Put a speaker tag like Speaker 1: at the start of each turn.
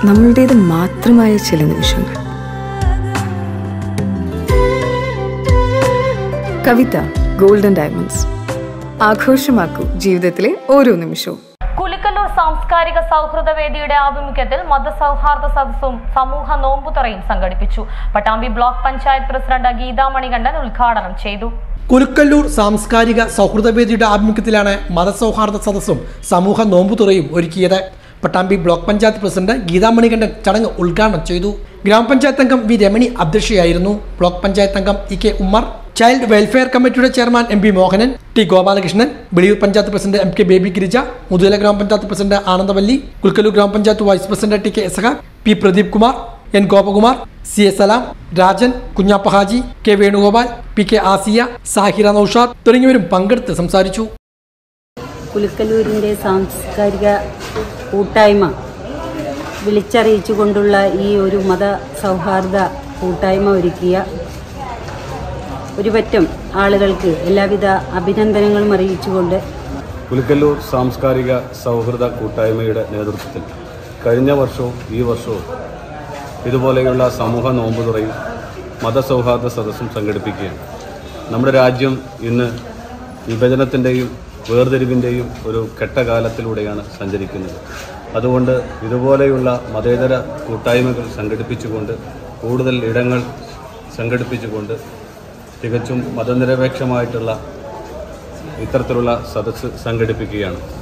Speaker 1: നമ്മളുടേത് മാത്രമായ ചില നിമിഷങ്ങൾ കവിത ഗോൾഡൻ ഡയമണ്ട്സ് ആഘോഷമാക്കൂ ജീവിതത്തിലെ ഓരോ നിമിഷവും
Speaker 2: കുലിക്കല്ലൂർ സാംസ്കാരിക സൗഹൃദ വേദിയുടെ ആഭിമുഖ്യത്തിൽ മതസൗഹാർദ്ദ സദസ്സും സമൂഹ നോമ്പുതുറയും സംഘടിപ്പിച്ചു പട്ടാമ്പി ബ്ലോക്ക് പഞ്ചായത്ത് പ്രസിഡന്റ് ഗീതാ മണികണ്ഠൻ ഉദ്ഘാടനം ചെയ്തു
Speaker 3: കുലുക്കല്ലൂർ സാംസ്കാരിക സൗഹൃദവേദിയുടെ ആഭിമുഖ്യത്തിലാണ് മതസൗഹാർദ്ദ സദസ്സും സമൂഹ നോമ്പുതുറയും ഒരുക്കിയത് പട്ടാമ്പി ബ്ലോക്ക് പഞ്ചായത്ത് പ്രസിഡന്റ് ഗീതാമണികണ്ഠൻ ചടങ്ങ് ഉദ്ഘാടനം ചെയ്തു ഗ്രാമപഞ്ചായത്ത് അംഗം വി രമണി അധ്യക്ഷയായിരുന്നു ബ്ലോക്ക് പഞ്ചായത്ത് അംഗം E K Ummer child welfare കമ്മിറ്റിയുടെ chairman M P Mohanan T Gopalakrishnan Veliyur panchayat president M K Baby Girija മുതുല grama panchayat president Anandavalli Kulukkallur grama panchayat vice president T K എസഹാൻ P Pradeep Kumar N Gopakumar C S Salam Rajan Kunjappa Haji K Venugopal P K Asiya Sahira Noushad തുടങ്ങിയവരും പങ്കെടുത്ത് സംസാരിച്ചു
Speaker 4: കുലുക്കലൂരിൻ്റെ സാംസ്കാരിക കൂട്ടായ്മ വിളിച്ചറിയിച്ചുകൊണ്ടുള്ള ഈ ഒരു മത സൗഹാർദ്ദ കൂട്ടായ്മ ഒരുക്കിയ ഒരു പറ്റം ആളുകൾക്ക് എല്ലാവിധ അഭിനന്ദനങ്ങളും അറിയിച്ചുകൊണ്ട്
Speaker 5: പുലിക്കല്ലൂർ സാംസ്കാരിക സൗഹൃദ കൂട്ടായ്മയുടെ നേതൃത്വത്തിൽ കഴിഞ്ഞ വർഷവും ഈ വർഷവും ഇതുപോലെയുള്ള സമൂഹ നോമ്പുതുറയും മതസൗഹാർദ്ദ സദസ്സും സംഘടിപ്പിക്കുകയാണ് നമ്മുടെ രാജ്യം ഇന്ന് വിഭജനത്തിൻ്റെയും വേർതിരിവിൻ്റെയും ഒരു കെട്ടകാലത്തിലൂടെയാണ് സഞ്ചരിക്കുന്നത് അതുകൊണ്ട് ഇതുപോലെയുള്ള മതേതര കൂട്ടായ്മകൾ സംഘടിപ്പിച്ചുകൊണ്ട് കൂടുതൽ ഇടങ്ങൾ സംഘടിപ്പിച്ചുകൊണ്ട് തികച്ചും മതനിരപേക്ഷമായിട്ടുള്ള ഇത്തരത്തിലുള്ള സദസ്സ് സംഘടിപ്പിക്കുകയാണ്